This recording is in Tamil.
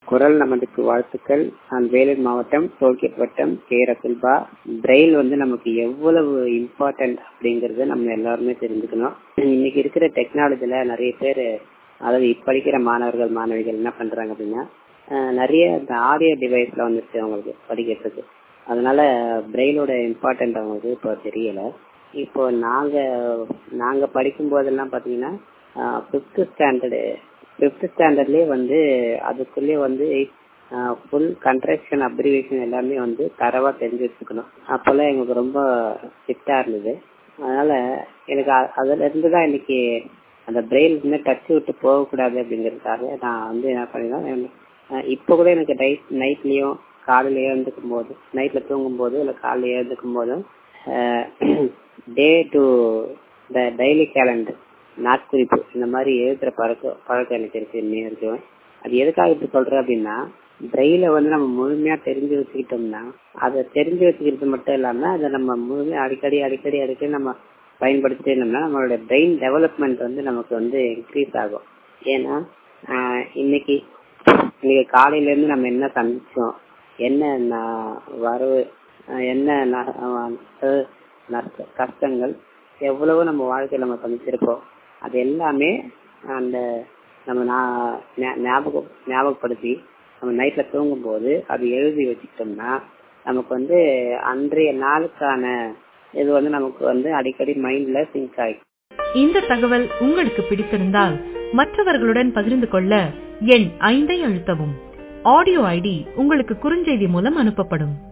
குரல் நமதுக்கு வாழ்த்துக்கள் நான் வேலூர் மாவட்டம் டோல்கேட் வட்டம் கே ரசுல்பா பிரெயில் வந்து நமக்கு எவ்வளவு இம்பார்ட்டன்ட் அப்படிங்கறத நம்ம எல்லாருமே தெரிஞ்சுக்கணும் இன்னைக்கு இருக்கிற டெக்னாலஜில நிறைய பேர் அதாவது இப்ப படிக்கிற மாணவர்கள் மாணவிகள் என்ன பண்றாங்க அப்படின்னா அஹ், நிறைய இந்த ஆடியோ டிவைஸ்ல வந்துருச்சு அவங்களுக்கு படிக்கிறதுக்கு அதனால பிரெயிலோட இம்பார்ட்டன்ட் அவங்களுக்கு இப்போ தெரியல இப்போ நாங்க நாங்க படிக்கும் போதெல்லாம் பாத்தீங்கன்னா ஃபிஃப்த் ஸ்டாண்டர்டு ஃபிஃப்த் ஸ்டாண்டர்ட்லயே வந்து அதுக்குள்ளேயே வந்து ஃபுல் கன்ட்ராக்ஷன் அப்ரிவேஷன் எல்லாமே வந்து தரவா தெரிஞ்சு வச்சுக்கணும் அப்போல்லாம் எங்களுக்கு ரொம்ப ஸ்ட்ரிக்டா இருந்தது அதனால எனக்கு அ- அதுல இருந்து தான் இன்னைக்கு அந்த பிரெயில் இன்னும் டச் விட்டு போகக்கூடாது அப்படிங்கிறதுக்காக நான் வந்து என்ன பண்ணிடுவேன் இப்போ கூட எனக்கு நைட் நைட்லயும் காலையில எழுந்துக்கும் போது நைட்ல தூங்கும் போது இல்ல காலையில எழுந்துக்கும் போதும் day to the daily calendar நாட்குறிப்பு இந்த மாதிரி எழுதுற பழக்கம் பழக்கம் எனக்கு இருக்கு இன்னும் இருக்கு அது எதுக்காக இப்படி சொல்றேன் அப்படின்னா பிரெயில வந்து நம்ம முழுமையா தெரிஞ்சு வச்சுக்கிட்டோம்னா அதை தெரிஞ்சு வச்சுக்கிறது மட்டும் இல்லாம அதை நம்ம முழுமையா அடிக்கடி அடிக்கடி அடிக்கடி நம்ம பயன்படுத்திட்டே இருந்தோம்னா நம்மளோட பிரெயின் டெவலப்மெண்ட் வந்து நமக்கு வந்து இன்க்ரீஸ் ஆகும் ஏன்னா ஆஹ் இன்னைக்கு இன்னைக்கு காலையில இருந்து நம்ம என்ன சந்திச்சோம் என்ன ந- வரவு ஆஹ் என்ன ந- ஆஹ் நஷ்ட- கஷ்டங்கள் எவ்வளவோ நம்ம வாழ்க்கையில நம்ம சந்திச்சிருப்போம் அது எல்லாமே அந்த நம்ம நா- ஞா- ஞாபகம் ஞாபகப்படுத்தி நம்ம நைட்ல தூங்கும் போது அது எழுதி வச்சுக்கிட்டோம்னா நமக்கு வந்து அன்றைய நாளுக்கான இது வந்து நமக்கு வந்து அடிக்கடி மைண்ட்ல சிங்க் ஆகும் இந்த தகவல் உங்களுக்கு பிடித்திருந்தால் மற்றவர்களுடன் பகிர்ந்து கொள்ள எண் ஐந்தை அழுத்தவும் ஆடியோ ஐடி உங்களுக்கு குறுஞ்செய்தி மூலம் அனுப்பப்படும்